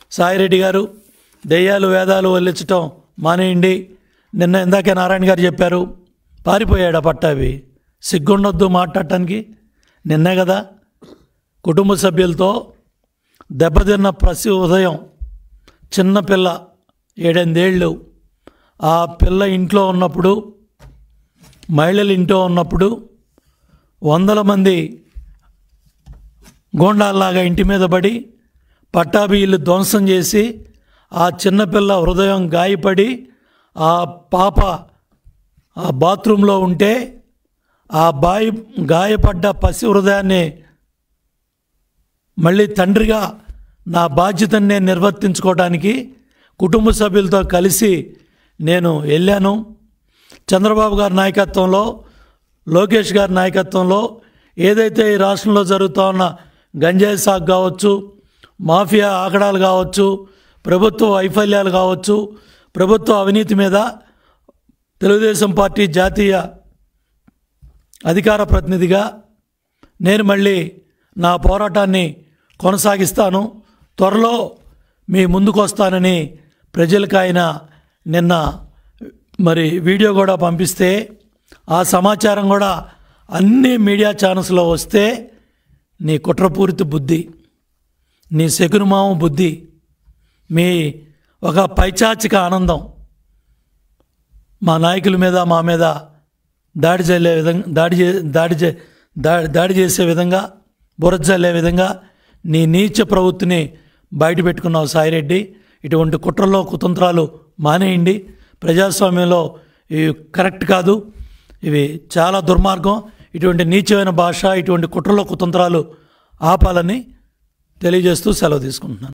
సాయిరెడ్డి గారు దెయ్యాలు వేదాలు వల్లించటం మానేయండి నిన్న ఇందాకే నారాయణ గారు చెప్పారు పారిపోయాడు పట్టావి సిగ్గుండొద్దు మాట్లాడటానికి నిన్నే కదా కుటుంబ సభ్యులతో దెబ్బతిన్న ప్రతి ఉదయం చిన్న పిల్ల ఏడెనిమిదేళ్ళు ఆ పిల్ల ఇంట్లో ఉన్నప్పుడు మహిళలు ఇంట్లో ఉన్నప్పుడు వందల మంది గోండాల్లాగా ఇంటి మీద పడి పట్టాభి ఇల్లు ధ్వంసం చేసి ఆ చిన్నపిల్ల హృదయం గాయపడి ఆ పాప ఆ బాత్రూంలో ఉంటే ఆ బాయి గాయపడ్డ పసి హృదయాన్ని మళ్ళీ తండ్రిగా నా బాధ్యతను నేను నిర్వర్తించుకోవడానికి కుటుంబ సభ్యులతో కలిసి నేను వెళ్ళాను చంద్రబాబు గారి నాయకత్వంలో లోకేష్ గారి నాయకత్వంలో ఏదైతే ఈ రాష్ట్రంలో జరుగుతూ ఉన్న గంజాయి సాగు కావచ్చు మాఫియా ఆకడాలు కావచ్చు ప్రభుత్వ వైఫల్యాలు కావచ్చు ప్రభుత్వ అవినీతి మీద తెలుగుదేశం పార్టీ జాతీయ అధికార ప్రతినిధిగా నేను మళ్ళీ నా పోరాటాన్ని కొనసాగిస్తాను త్వరలో మీ ముందుకు వస్తానని ప్రజలకు ఆయన నిన్న మరి వీడియో కూడా పంపిస్తే ఆ సమాచారం కూడా అన్ని మీడియా ఛానల్స్లో వస్తే నీ కుట్రపూరిత బుద్ధి నీ శకునుమామ బుద్ధి మీ ఒక పైచాచిక ఆనందం మా నాయకుల మీద మా మీద దాడి చల్లే విధంగా దాడి చే దాడి చే దాడి దాడి చేసే విధంగా బురద చల్లే విధంగా నీ నీచ ప్రవృత్తిని బయట పెట్టుకున్నావు సాయిరెడ్డి ఇటువంటి కుట్రలో కుతంత్రాలు మానేయండి ప్రజాస్వామ్యంలో ఇవి కరెక్ట్ కాదు ఇవి చాలా దుర్మార్గం ఇటువంటి నీచమైన భాష ఇటువంటి కుట్రలో కుతంత్రాలు ఆపాలని తెలియజేస్తూ సెలవు తీసుకుంటున్నాను